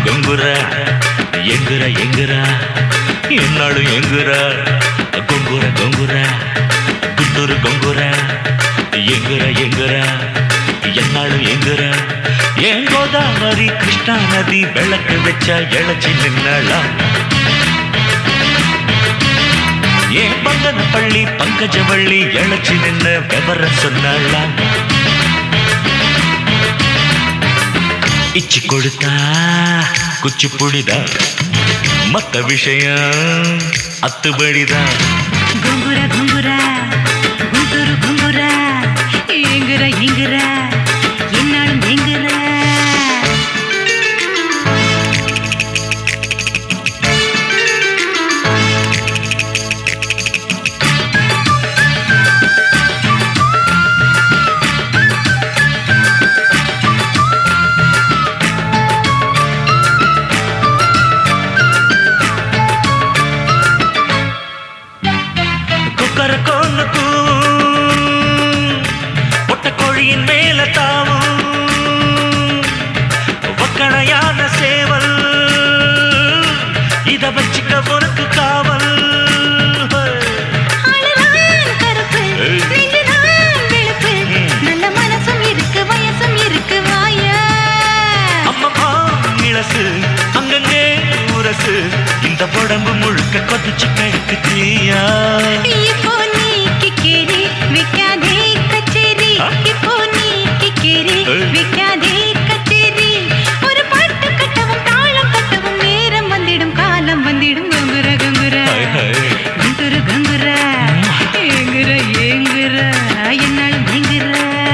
கொங்குற எங்குற எங்குற என்னாலும் எங்குற கொங்குற கொங்குற குண்டூரு கொங்குற எங்குற எங்குற என்னாலும் எங்குற ஏன் கோதாவரி கிருஷ்ணா நதி விளக்கு வச்சா இழைச்சி நின்னாளாம் ஏன் பங்கன பள்ளி பங்கஜவள்ளி இழைச்சி நின்ன விவரம் சொன்னாளாம் இச்சி கொடுத்தா குச்சி புடிதா மத்த விஷயம் அத்துபடிதான் குங்குர குங்குர குண்டுரு குங்குர எங்குற எங்குற என்னாலும் எங்குற குக்கர கொண்டு பொட்ட கோழியின் மேல தாவும் வக்கணையான சேவல் இத வச்சுக்க உனக்கு காவல் ஆளுதான் கருப்பு ஏய். நெஞ்சுதான் வெளுப்பு ம். நல்ல மனசும் இருக்கு வயசும் இருக்கு வாயா அம்மம்மா இளசு அங்கங்கே உரசு இந்த உடம்பு முழுக்க கொதிச்சு கழுக்கு தீயா இப்போ நீ கிக்கேரி விக்காதே கச்சேரி ஆ? இப்போ நீ கிக்கேரி ஏய். விக்காதே கச்சேரி ஒரு பாட்டு கட்டவும் தாளம் கட்டவும் நேரம் வந்திடும் காலம் வந்திடும் கங்குர கங்குர ஹாய், ஹாய். கங்குர கங்குர ஏங்குற ஏங்குற என்னாலும் ஏங்குற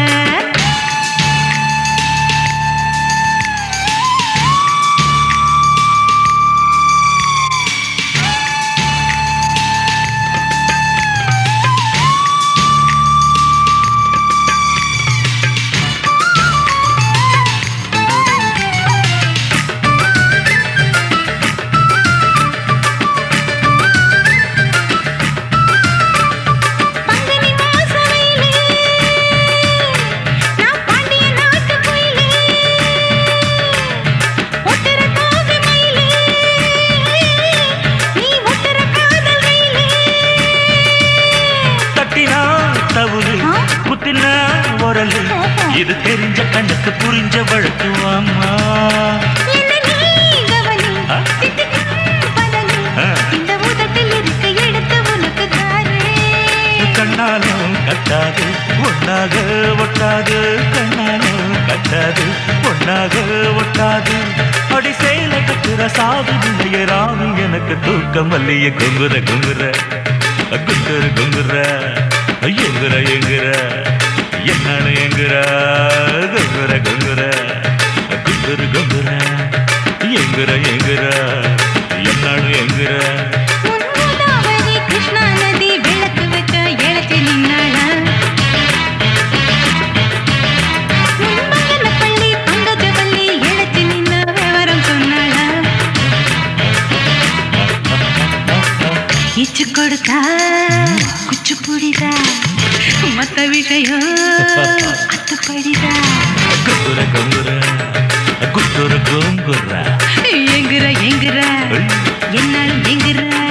பங்குனி மாச வெயிலு, நான் பாண்டிய நாட்டு குயிலு. ஒட்டுற தோகை மயிலு, நீ ஒட்டுற காதல் ரயிலு. தட்டினா தவுரு ஆ? குத்தினா உரலு இது தெரிஞ்ச கண்ணுக்கு புரிஞ்ச வழக்கு வாமா என்ன நீ கவனி, ஆ? தித்திக்கும் பதனி. ஆ. இந்த உதட்டில் இருக்க எடுத்து உனக்கு தாரேன். கண்ணாலும் கட்டாது ஒன்னாக ஒட்டாது கண்ணாலும் கட்டாது ஒன்னாக ஒட்டாது அடி சேல கட்டுற சாது இல்லைய ராவி எனக்கு தூக்கம் அல்லைய குங்குற குங்குற குங்குற குங்குற எங்குற எங்குற என்னாலும் எங்குற குங்குற குங்குற குங்குற குங்குற எங்குற எங்குற என்னாலும் எங்குற உன் கோதாவரி கிருஷ்ணா நதி விளக்கு வச்ச இளச்சி நின்னாளா உன் மங்கனப்பள்ளி பங்கஜவள்ளி இளச்சி நின்ன விவரம் சொன்னாளா இச்சு கொடுத்தா குச்சு புடிதா மத்த விஷயம் அத்துப்படிதா குங்குற குங்குற குங்குற குங்குற எங்குற எங்குற ஐய். என்னாலும் எங்குற